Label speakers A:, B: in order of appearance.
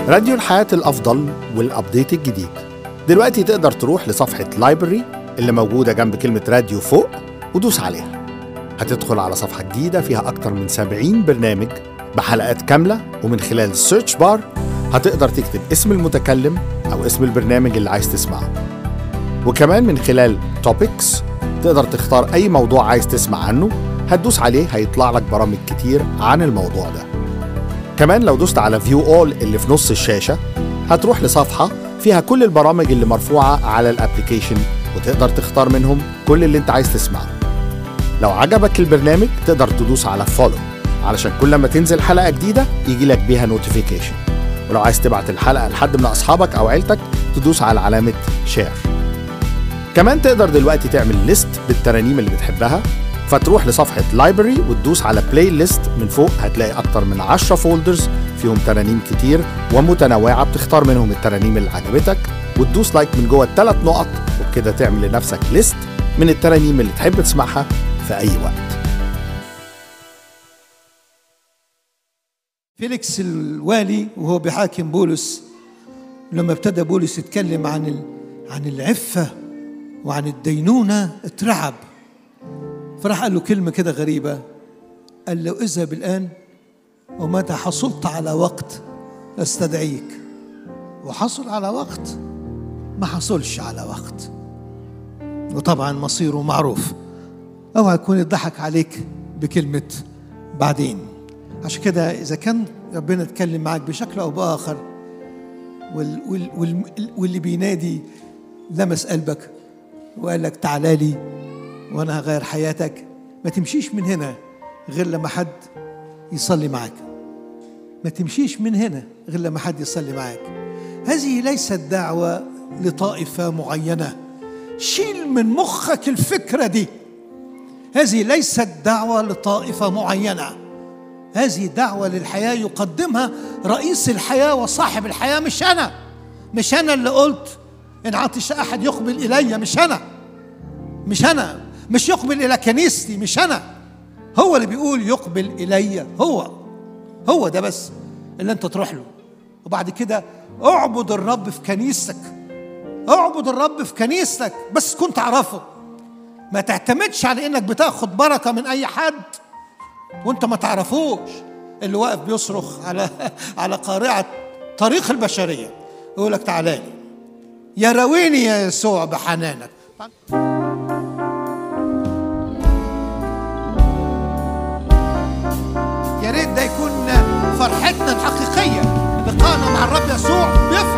A: راديو الحياة الأفضل والأبديت الجديد دلوقتي تقدر تروح لصفحة لايبرري اللي موجودة جنب كلمة راديو فوق ودوس عليها هتدخل على صفحة جديدة فيها أكتر من 70 برنامج بحلقات كاملة ومن خلال السيرش بار هتقدر تكتب اسم المتكلم أو اسم البرنامج اللي عايز تسمعه وكمان من خلال توبكس تقدر تختار أي موضوع عايز تسمع عنه هتدوس عليه هيطلع لك برامج كتير عن الموضوع ده كمان لو دوست على فيو اول اللي في نص الشاشة هتروح لصفحة فيها كل البرامج اللي مرفوعة على الابليكيشن وتقدر تختار منهم كل اللي انت عايز تسمعه لو عجبك البرنامج تقدر تدوس على فولو علشان كل ما تنزل حلقة جديدة يجي لك بيها نوتيفيكيشن ولو عايز تبعت الحلقة لحد من أصحابك أو عيلتك تدوس على علامة شير كمان تقدر دلوقتي تعمل ليست بالترانيم اللي بتحبها فتروح لصفحة لايبرري وتدوس على بلاي ليست من فوق هتلاقي أكتر من 10 فولدرز فيهم ترانيم كتير ومتنوعة بتختار منهم الترانيم اللي عجبتك وتدوس لايك من جوه الثلاث نقط وبكده تعمل لنفسك ليست من الترانيم اللي تحب تسمعها في أي وقت
B: فيليكس الوالي وهو بيحاكم بولس لما ابتدى بولس يتكلم عن ال... عن العفة وعن الدينونة اترعب فراح قال له كلمة كده غريبة قال له اذهب الآن ومتى حصلت على وقت استدعيك وحصل على وقت ما حصلش على وقت وطبعا مصيره معروف اوعى يكون يضحك عليك بكلمة بعدين عشان كده إذا كان ربنا اتكلم معاك بشكل أو بآخر وال وال وال واللي بينادي لمس قلبك وقال لك تعالى لي وأنا هغير حياتك ما تمشيش من هنا غير لما حد يصلي معاك ما تمشيش من هنا غير لما حد يصلي معاك هذه ليست دعوة لطائفة معينة شيل من مخك الفكرة دي هذه ليست دعوة لطائفة معينة هذه دعوة للحياة يقدمها رئيس الحياة وصاحب الحياة مش أنا مش أنا اللي قلت إن عطش أحد يقبل إلي مش أنا مش أنا مش يقبل إلى كنيستي مش أنا هو اللي بيقول يقبل إلي هو هو ده بس اللي أنت تروح له وبعد كده اعبد الرب في كنيستك اعبد الرب في كنيستك بس كنت تعرفه ما تعتمدش على انك بتاخد بركه من اي حد وانت ما تعرفوش اللي واقف بيصرخ على على قارعه طريق البشريه يقول لك تعالى لي يا راويني يا يسوع بحنانك يا ريت ده يكون فرحتنا الحقيقيه لقائنا مع الرب يسوع بيفرح